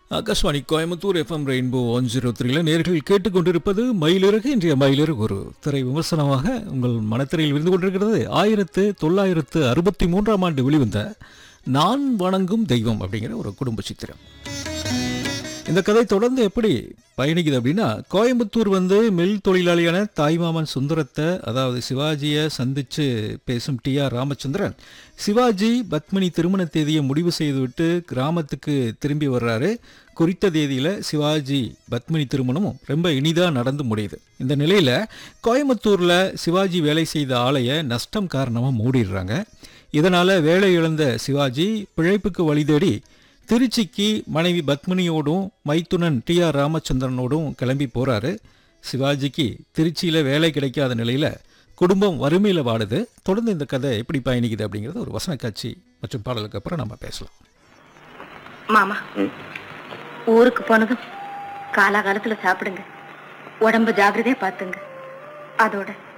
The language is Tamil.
Akashvani Coimbatore FM rainbow one zero த்ரீல நேர்கள் கேட்டுக்கொண்டிருப்பது மயிலிறகு இன்றைய மயிலிறகு ஒரு திரை விமர்சனமாக உங்கள் மனத்திரையில் விருந்து கொண்டிருக்கிறது ஆயிரத்து தொள்ளாயிரத்து அறுபத்தி மூன்றாம் ஆண்டு வெளிவந்த நான் வணங்கும் தெய்வம் அப்படிங்கிற ஒரு குடும்ப சித்திரம் இந்த கதை தொடர்ந்து எப்படி பயணிக்குது அப்படின்னா கோயம்புத்தூர் வந்து மில் தொழிலாளியான தாய்மாமன் சுந்தரத்தை அதாவது சிவாஜியை சந்திச்சு பேசும் டி ஆர் ராமச்சந்திரன் சிவாஜி பத்மினி திருமண தேதியை முடிவு செய்துவிட்டு கிராமத்துக்கு திரும்பி வர்றாரு குறித்த தேதியில் சிவாஜி பத்மினி திருமணமும் ரொம்ப இனிதாக நடந்து முடியுது இந்த நிலையில் கோயம்புத்தூரில் சிவாஜி வேலை செய்த ஆலையை நஷ்டம் காரணமாக மூடிடுறாங்க இதனால் வேலை இழந்த சிவாஜி பிழைப்புக்கு வழி தேடி திருச்சிக்கு மனைவி பத்மினியோடும் மைத்துனன் டி ஆர் ராமச்சந்திரனோடும் கிளம்பி போறாரு சிவாஜிக்கு திருச்சியில் வேலை கிடைக்காத நிலையில் குடும்பம் வறுமையில் வாடுது தொடர்ந்து இந்த கதை எப்படி பயணிக்குது அப்படிங்கிறது ஒரு வசன காட்சி மற்றும் பாடலுக்கு அப்புறம் நம்ம பேசலாம் மாமா ஊருக்கு போனதும் காலாகாலத்துல சாப்பிடுங்க உடம்ப ஜாக்கிரதையா பாத்துங்க அதோட